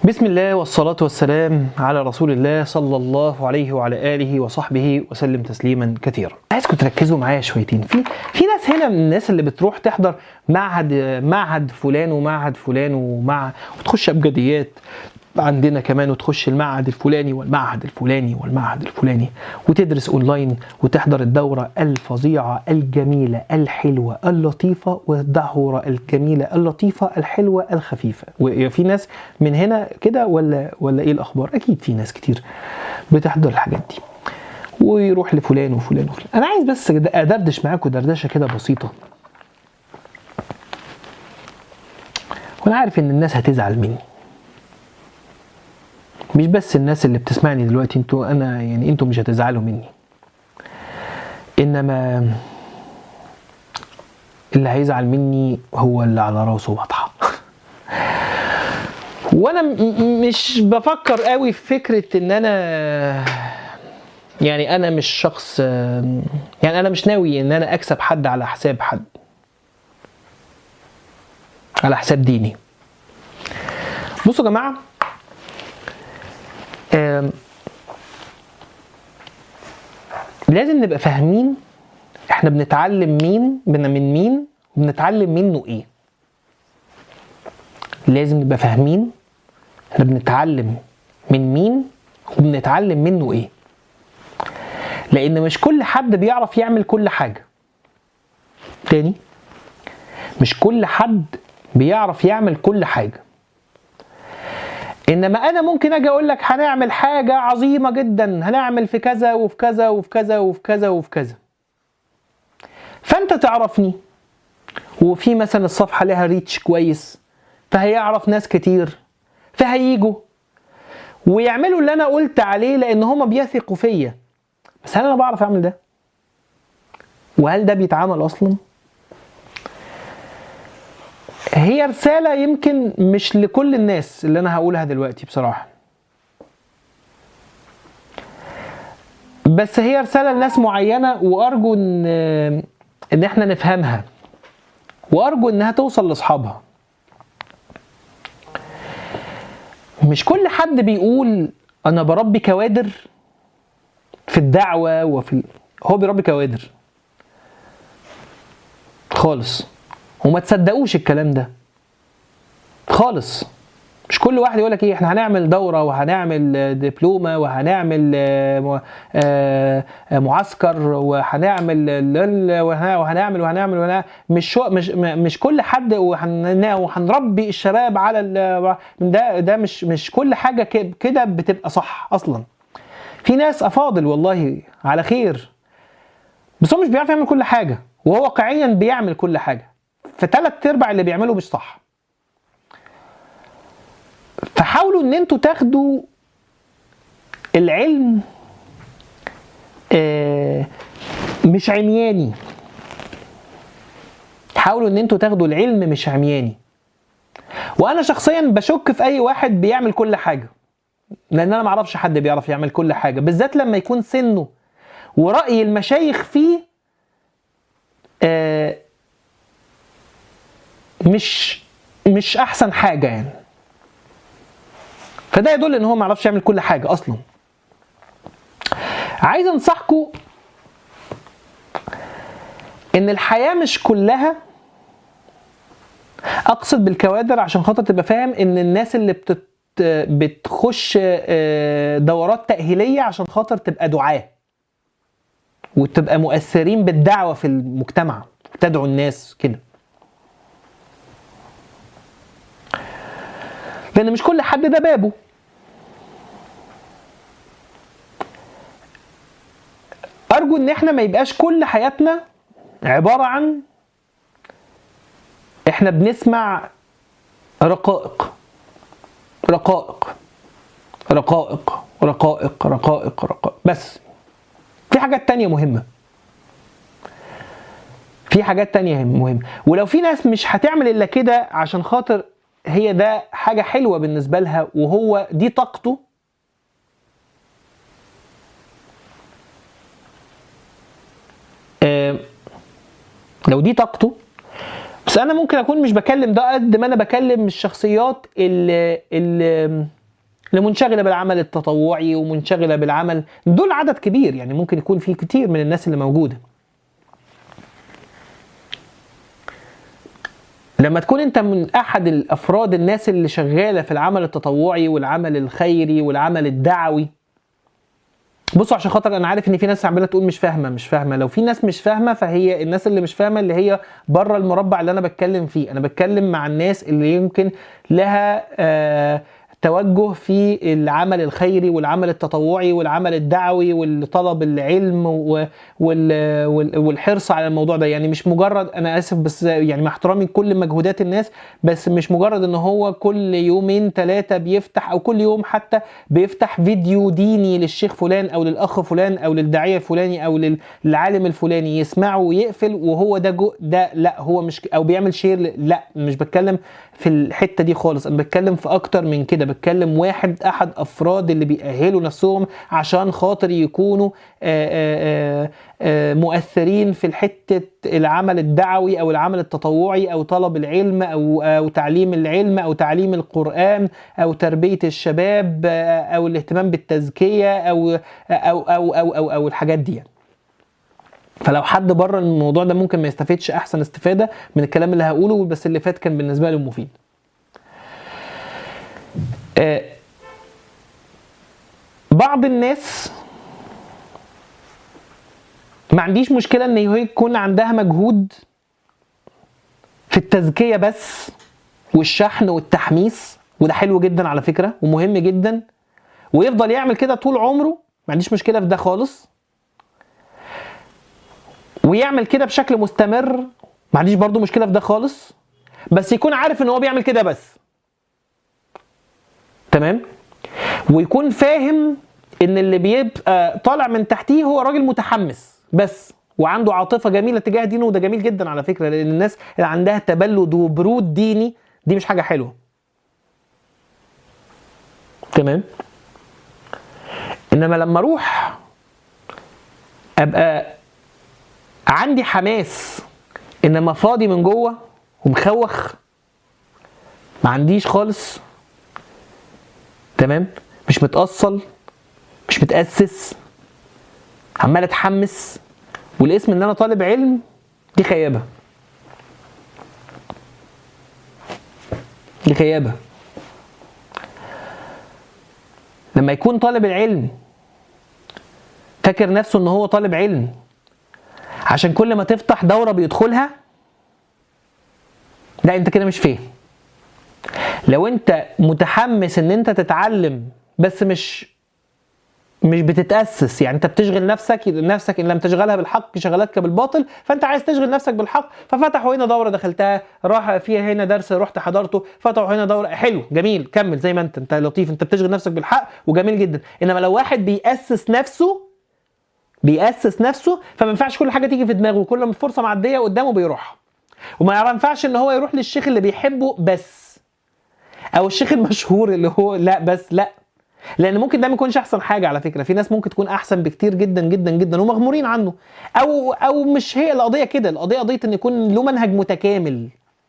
بسم الله والصلاة والسلام على رسول الله صلى الله عليه وعلى آله وصحبه وسلم تسليما كثيرا. عايزكم تركزوا معايا شويتين في في ناس هنا من الناس اللي بتروح تحضر معهد معهد فلان ومعهد فلان ومع وتخش أبجديات عندنا كمان وتخش المعهد الفلاني والمعهد الفلاني والمعهد الفلاني وتدرس اونلاين وتحضر الدورة الفظيعة الجميلة الحلوة اللطيفة والدورة الجميلة اللطيفة الحلوة الخفيفة وفي ناس من هنا كده ولا ولا ايه الاخبار اكيد في ناس كتير بتحضر الحاجات دي ويروح لفلان وفلان وفلان انا عايز بس ادردش معاكم دردشه كده بسيطه وانا عارف ان الناس هتزعل مني مش بس الناس اللي بتسمعني دلوقتي انتوا انا يعني انتوا مش هتزعلوا مني انما اللي هيزعل مني هو اللي على راسه بطحه وانا م- مش بفكر قوي في فكره ان انا يعني انا مش شخص يعني انا مش ناوي ان انا اكسب حد على حساب حد على حساب ديني بصوا يا جماعه آم، لازم نبقى فاهمين احنا بنتعلم مين بن- من مين وبنتعلم منه ايه لازم نبقى فاهمين احنا بنتعلم من مين وبنتعلم منه ايه لان مش كل حد بيعرف يعمل كل حاجه تاني مش كل حد بيعرف يعمل كل حاجه انما انا ممكن اجي اقول لك هنعمل حاجه عظيمه جدا هنعمل في كذا وفي كذا وفي كذا وفي كذا وفي كذا فانت تعرفني وفي مثلا الصفحه لها ريتش كويس فهيعرف ناس كتير فهيجوا ويعملوا اللي انا قلت عليه لان هما بيثقوا فيا بس هل انا بعرف اعمل ده وهل ده بيتعمل اصلا هي رسالة يمكن مش لكل الناس اللي أنا هقولها دلوقتي بصراحة بس هي رسالة لناس معينة وأرجو إن إن إحنا نفهمها وأرجو إنها توصل لأصحابها مش كل حد بيقول أنا بربي كوادر في الدعوة وفي ال- هو بيربي كوادر خالص وما تصدقوش الكلام ده خالص مش كل واحد يقول لك ايه احنا هنعمل دوره وهنعمل آه، دبلومه وهنعمل آه، م- آه، آه، معسكر وهنعمل لل- وه- وهنعمل وهنعمل وهنعمل مش شو مش م- مش كل حد وهن- وهنربي الشباب على ال- ده ده مش مش كل حاجه ك- كده بتبقى صح اصلا في ناس افاضل والله على خير بس هو مش بيعرف يعمل كل حاجه وهو واقعيا بيعمل كل حاجه فثلاث ارباع اللي بيعمله مش صح فحاولوا ان انتوا تاخدوا العلم آه، مش عمياني حاولوا ان انتوا تاخدوا العلم مش عمياني وانا شخصيا بشك في اي واحد بيعمل كل حاجه لان انا معرفش حد بيعرف يعمل كل حاجه بالذات لما يكون سنه ورأي المشايخ فيه آه، مش مش احسن حاجه يعني فده يدل ان هو ما يعرفش يعمل كل حاجه اصلا عايز انصحكم ان الحياه مش كلها اقصد بالكوادر عشان خاطر تبقى فاهم ان الناس اللي بتت بتخش آه، دورات تأهيلية عشان خاطر تبقى دعاة وتبقى مؤثرين بالدعوة في المجتمع تدعو الناس كده لان مش كل حد ده بابه ارجو ان احنا ما يبقاش كل حياتنا عباره عن احنا بنسمع رقائق رقائق رقائق رقائق رقائق رقائق بس في حاجات تانية مهمة في حاجات تانية مهمة ولو في ناس مش هتعمل الا كده عشان خاطر هي ده حاجة حلوة بالنسبة لها وهو دي طاقته آه، لو دي طاقته بس انا ممكن اكون مش بكلم ده قد ما انا بكلم الشخصيات اللي اللي اللي منشغله بالعمل التطوعي ومنشغله بالعمل دول عدد كبير يعني ممكن يكون في كتير من الناس اللي موجوده لما تكون انت من احد الافراد الناس اللي شغاله في العمل التطوعي والعمل الخيري والعمل الدعوي بصوا عشان خاطر انا عارف ان في ناس عماله تقول مش فاهمه مش فاهمه لو في ناس مش فاهمه فهي الناس اللي مش فاهمه اللي هي بره المربع اللي انا بتكلم فيه انا بتكلم مع الناس اللي يمكن لها آه توجه في العمل الخيري والعمل التطوعي والعمل الدعوي والطلب العلم و- وال- وال- والحرص على الموضوع ده يعني مش مجرد انا اسف بس يعني مع احترامي لكل مجهودات الناس بس مش مجرد ان هو كل يومين ثلاثه بيفتح او كل يوم حتى بيفتح فيديو ديني للشيخ فلان او للاخ فلان او للداعيه الفلاني او لل- للعالم الفلاني يسمعه ويقفل وهو ده جو ده لا هو مش او بيعمل شير ل- لا مش بتكلم في الحته دي خالص انا بتكلم في اكتر من كده بتكلم واحد احد افراد اللي بيأهلوا نفسهم عشان خاطر يكونوا آه، آه، آه، آه، مؤثرين في الحته العمل الدعوي او العمل التطوعي او طلب العلم او او تعليم العلم او تعليم القران او تربيه الشباب آه، او الاهتمام بالتزكيه او او او او او, أو, أو الحاجات دي يعني. فلو حد بره الموضوع ده ممكن ما يستفادش احسن استفاده من الكلام اللي هقوله بس اللي فات كان بالنسبه له مفيد. آه، بعض الناس ما عنديش مشكله ان هي يكون عندها مجهود في التزكيه بس والشحن والتحميس وده حلو جدا على فكره ومهم جدا ويفضل يعمل كده طول عمره ما عنديش مشكله في ده خالص ويعمل كده بشكل مستمر ما عنديش برضو مشكله في ده خالص بس يكون عارف ان هو بيعمل كده بس تمام ويكون فاهم ان اللي بيبقى طالع من تحتيه هو راجل متحمس بس وعنده عاطفه جميله تجاه دينه وده جميل جدا على فكره لان الناس اللي عندها تبلد وبرود ديني دي مش حاجه حلوه تمام انما لما اروح ابقى عندي حماس انما فاضي من جوه ومخوخ ما عنديش خالص تمام مش متأصل مش متأسس عمال اتحمس والاسم ان انا طالب علم دي خيابه دي خيابه لما يكون طالب العلم فاكر نفسه ان هو طالب علم عشان كل ما تفتح دوره بيدخلها لا انت كده مش فاهم لو انت متحمس ان انت تتعلم بس مش مش بتتاسس يعني انت بتشغل نفسك نفسك ان لم تشغلها بالحق شغلتك بالباطل فانت عايز تشغل نفسك بالحق ففتحوا هنا دوره دخلتها راح فيها هنا درس رحت حضرته فتحوا هنا دوره حلو جميل كمل زي ما انت انت لطيف انت بتشغل نفسك بالحق وجميل جدا انما لو واحد بيأسس نفسه بيأسس نفسه فما ينفعش كل حاجه تيجي في دماغه كل ما الفرصه معديه قدامه بيروح وما ينفعش ان هو يروح للشيخ اللي بيحبه بس او الشيخ المشهور اللي هو لا بس لا لان ممكن ده ما يكونش احسن حاجه على فكره في ناس ممكن تكون احسن بكتير جدا جدا جدا ومغمورين عنه او او مش هي القضيه كده القضيه قضيه ان يكون له منهج متكامل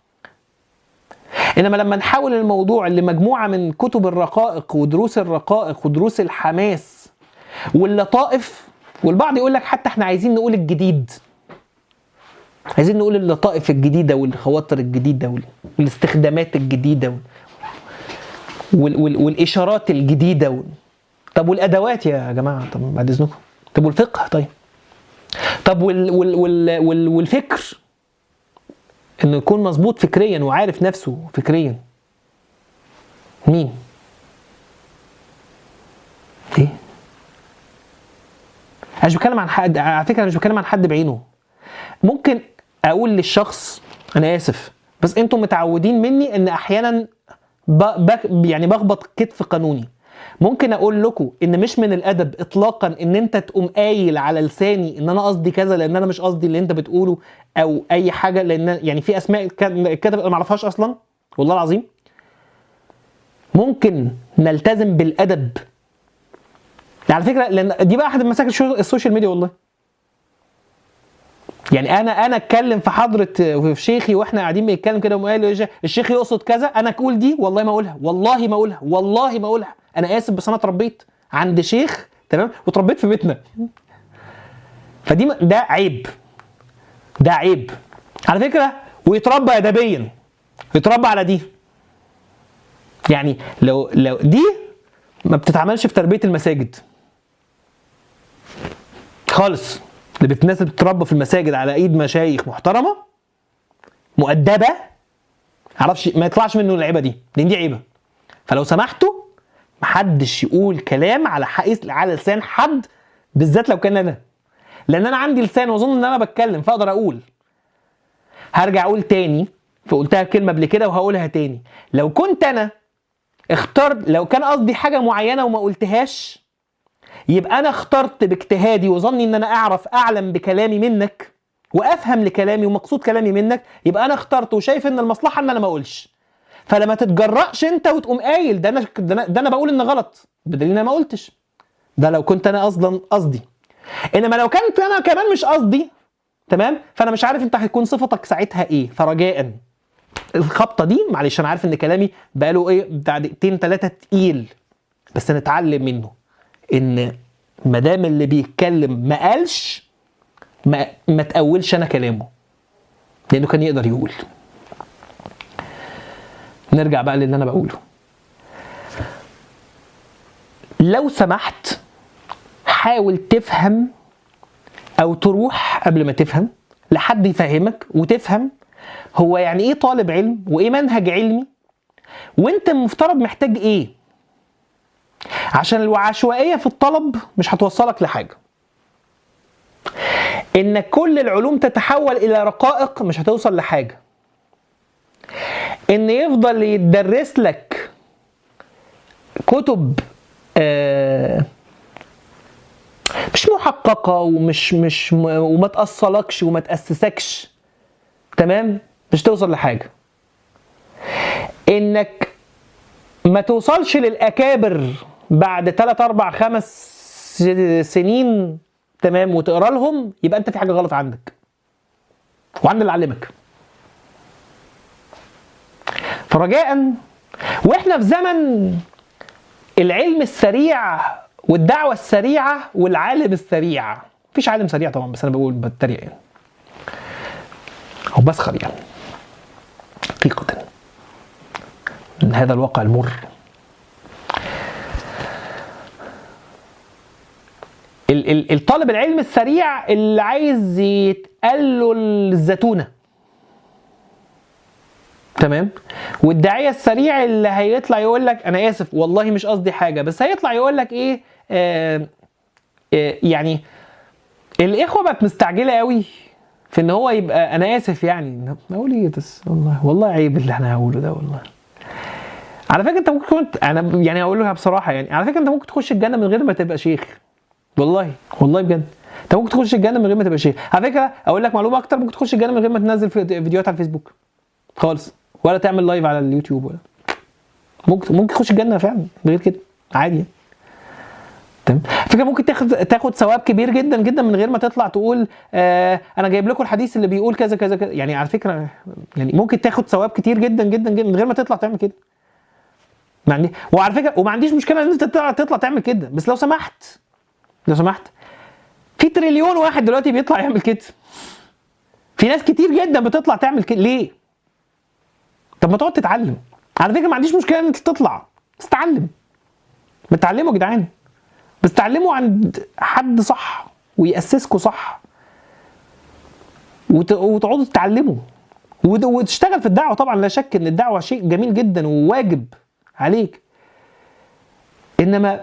انما لما نحول الموضوع لمجموعه من كتب الرقائق ودروس الرقائق ودروس الحماس واللطائف والبعض يقول لك حتى احنا عايزين نقول الجديد عايزين نقول اللطائف الجديده والخواطر الجديده وال- والاستخدامات الجديده وال... وال... وال... والاشارات الجديده وال... طب والادوات يا جماعه طب بعد اذنكم طب والفقه طيب طب وال... وال... وال... وال... والفكر انه يكون مظبوط فكريا وعارف نفسه فكريا مين ايه انا مش بتكلم عن حد على فكره انا مش بتكلم عن حد بعينه ممكن اقول للشخص انا اسف بس انتم متعودين مني ان احيانا ب... ب... يعني بخبط كتف قانوني ممكن اقول لكم ان مش من الادب اطلاقا ان انت تقوم قايل على لساني ان انا قصدي كذا لان انا مش قصدي اللي انت بتقوله او اي حاجه لان يعني في اسماء كان- اتكتبت انا ما اعرفهاش اصلا والله العظيم ممكن نلتزم بالادب على فكره لان دي بقى احد مشاكل الشو- السوشيال ميديا والله يعني انا انا اتكلم في حضره في شيخي واحنا قاعدين بنتكلم كده وقال لي الشيخ يقصد كذا انا اقول دي والله ما اقولها والله ما اقولها والله ما اقولها انا اسف بس انا اتربيت عند شيخ تمام واتربيت في بيتنا فدي م- ده عيب ده عيب على فكره ويتربى ادبيا يتربى على دي يعني لو لو دي ما بتتعملش في تربيه المساجد خالص اللي بتناسب بتتربى في المساجد على ايد مشايخ محترمه مؤدبه معرفش ما يطلعش منه اللعيبه دي لان دي عيبه فلو سمحتوا محدش يقول كلام على حق على لسان حد بالذات لو كان انا لان انا عندي لسان واظن ان انا بتكلم فاقدر اقول هرجع اقول تاني فقلتها كلمه قبل كده وهقولها تاني لو كنت انا اخترت لو كان قصدي حاجه معينه وما قلتهاش يبقى انا اخترت باجتهادي وظني ان انا اعرف اعلم بكلامي منك وافهم لكلامي ومقصود كلامي منك يبقى انا اخترت وشايف ان المصلحه ان انا ما اقولش فلما تتجرأش انت وتقوم قايل ده انا ده انا, ده أنا بقول ان غلط بدليل ان انا ما قلتش ده لو كنت انا اصلا قصدي انما لو كنت انا كمان مش قصدي تمام فانا مش عارف انت هتكون صفتك ساعتها ايه فرجاء الخبطه دي معلش انا عارف ان كلامي بقاله ايه بتاع دقيقتين ثلاثه تقيل بس نتعلم منه ان ما دام اللي بيتكلم ما قالش ما, ما تقولش انا كلامه لانه كان يقدر يقول نرجع بقى للي انا بقوله لو سمحت حاول تفهم او تروح قبل ما تفهم لحد يفهمك وتفهم هو يعني ايه طالب علم وايه منهج علمي وانت المفترض محتاج ايه عشان العشوائيه في الطلب مش هتوصلك لحاجه ان كل العلوم تتحول الى رقائق مش هتوصل لحاجه ان يفضل يتدرس لك كتب آه مش محققه ومش مش وما تاصلكش وما تاسسكش تمام مش توصل لحاجه انك ما توصلش للاكابر بعد 3 4 5 سنين تمام وتقرا لهم يبقى انت في حاجه غلط عندك وعند اللي علمك فرجاء واحنا في زمن العلم السريع والدعوه السريعه والعالم السريع مفيش عالم سريع طبعا بس انا بقول بتريق يعني او بسخر يعني حقيقه من هذا الواقع المر ال- ال- الطالب العلم السريع اللي عايز يتقال له الزتونه تمام والداعيه السريع اللي هيطلع يقول لك انا اسف والله مش قصدي حاجه بس هيطلع يقول لك ايه آه آه يعني الاخوه بقت مستعجله قوي في ان هو يبقى انا اسف يعني اقول ايه بس والله والله عيب اللي احنا هقوله ده والله على فكره انت ممكن كنت انا يعني هقول لها بصراحه يعني على فكره انت ممكن تخش الجنه من غير ما تبقى شيخ والله والله بجد انت ممكن تخش الجنه من غير ما تبقى شيخ على فكره اقول لك معلومه اكتر ممكن تخش الجنه من غير ما تنزل في- فيديوهات على الفيسبوك خالص ولا تعمل لايف على اليوتيوب ولا ممكن ممكن تخش الجنه فعلا من غير كده عادي يعني. تمام فكره ممكن تاخد تاخد ثواب كبير جدا جدا من غير ما تطلع تقول آه انا جايب لكم الحديث اللي بيقول كذا كذا كذا يعني على فكره يعني ممكن تاخد ثواب كتير جدا جدا جدا من غير ما تطلع تعمل كده ما عندي وعلى فكره وما عنديش مشكله ان انت تطلع تطلع تعمل كده بس لو سمحت لو سمحت في تريليون واحد دلوقتي بيطلع يعمل كده في ناس كتير جدا بتطلع تعمل كده ليه؟ طب ما تقعد تتعلم على فكره ما عنديش مشكله ان انت تطلع بس اتعلم ما تتعلموا يا جدعان بس تعلموا عند حد صح ويأسسكوا صح وت- وتقعدوا تتعلموا وت- وتشتغل في الدعوه طبعا لا شك ان الدعوه شيء جميل جدا وواجب عليك انما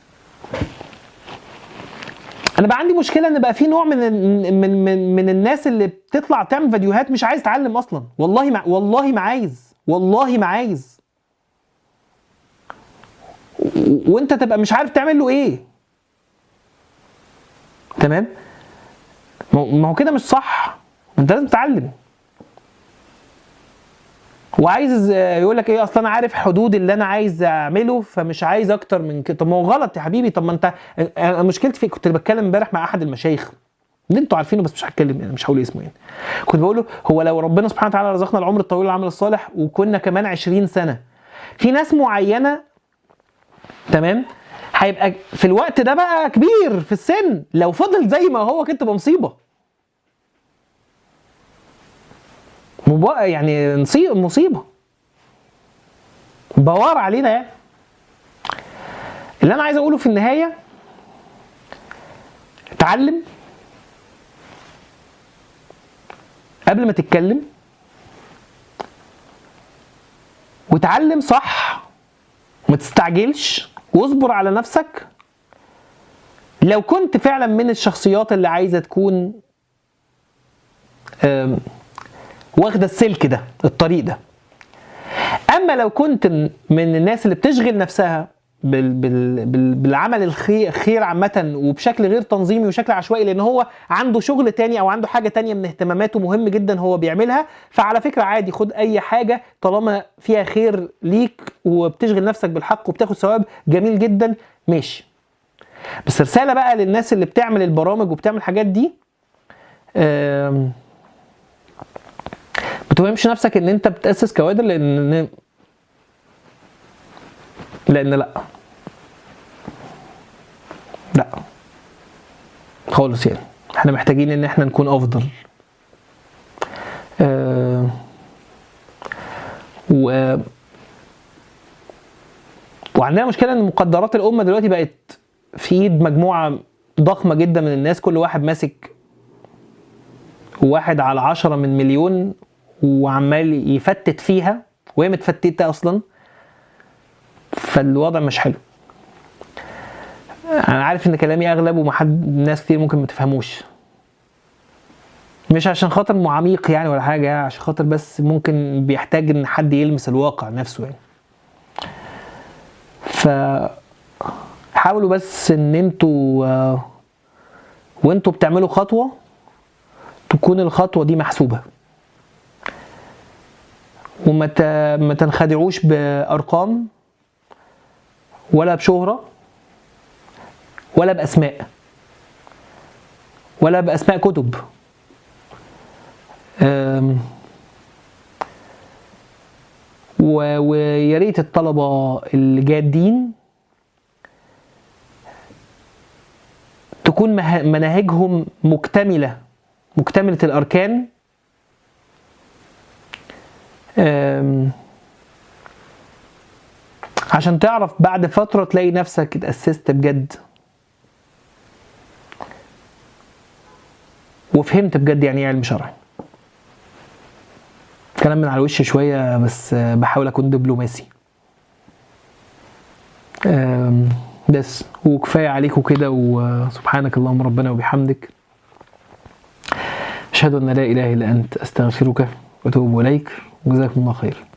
انا بقى عندي مشكله ان بقى في نوع من من من من الناس اللي بتطلع تعمل فيديوهات مش عايز تعلم اصلا والله ما والله ما عايز والله ما عايز و- وانت تبقى مش عارف تعمل له ايه تمام ما هو- ما هو كده مش صح انت لازم تتعلم وعايز يقول لك ايه اصل انا عارف حدود اللي انا عايز اعمله فمش عايز اكتر من كده طب ما هو غلط يا حبيبي طب ما انت انا مشكلتي في كنت بتكلم امبارح مع احد المشايخ اللي انتوا عارفينه بس مش هتكلم يعني مش هقول اسمه يعني كنت بقول له هو لو ربنا سبحانه وتعالى رزقنا العمر الطويل والعمل الصالح وكنا كمان 20 سنه في ناس معينه تمام هيبقى في الوقت ده بقى كبير في السن لو فضل زي ما هو كده تبقى مصيبه مبا- يعني نصيب مصيبه بوار علينا يعني اللي انا عايز اقوله في النهايه اتعلم قبل ما تتكلم وتعلم صح وما تستعجلش واصبر على نفسك لو كنت فعلا من الشخصيات اللي عايزه تكون آم، واخده السلك ده الطريق ده اما لو كنت من الناس اللي بتشغل نفسها بال بال بال بالعمل الخير خير عامة وبشكل غير تنظيمي وشكل عشوائي لان هو عنده شغل تاني او عنده حاجة تانية من اهتماماته مهم جدا هو بيعملها فعلى فكرة عادي خد اي حاجة طالما فيها خير ليك وبتشغل نفسك بالحق وبتاخد ثواب جميل جدا ماشي بس رسالة بقى للناس اللي بتعمل البرامج وبتعمل الحاجات دي آم، ما توهمش نفسك ان انت بتاسس كوادر لان لان لا لا خالص يعني احنا محتاجين ان احنا نكون افضل آه و وعندنا مشكله ان مقدرات الامه دلوقتي بقت في ايد مجموعه ضخمه جدا من الناس كل واحد ماسك واحد على عشرة من مليون وعمال يفتت فيها وهي متفتته اصلا فالوضع مش حلو انا عارف ان كلامي اغلب ومحد ناس كتير ممكن ما تفهموش مش عشان خاطر عميق يعني ولا حاجه يعني عشان خاطر بس ممكن بيحتاج ان حد يلمس الواقع نفسه يعني ف حاولوا بس ان انتوا آه، وانتوا بتعملوا خطوه تكون الخطوه دي محسوبه وما ت- ما تنخدعوش بارقام ولا بشهره ولا باسماء ولا باسماء كتب أم، و- ويا ريت الطلبه الجادين تكون مه- مناهجهم مكتمله مكتمله الاركان أم، عشان تعرف بعد فترة تلاقي نفسك اتأسست بجد وفهمت بجد يعني ايه علم شرعي كلام من على الوش شوية بس آه، بحاول أكون دبلوماسي آم، بس وكفاية عليكم كده وسبحانك اللهم ربنا وبحمدك أشهد أن لا إله إلا أنت أستغفرك وأتوب إليك وجزاكم الله خير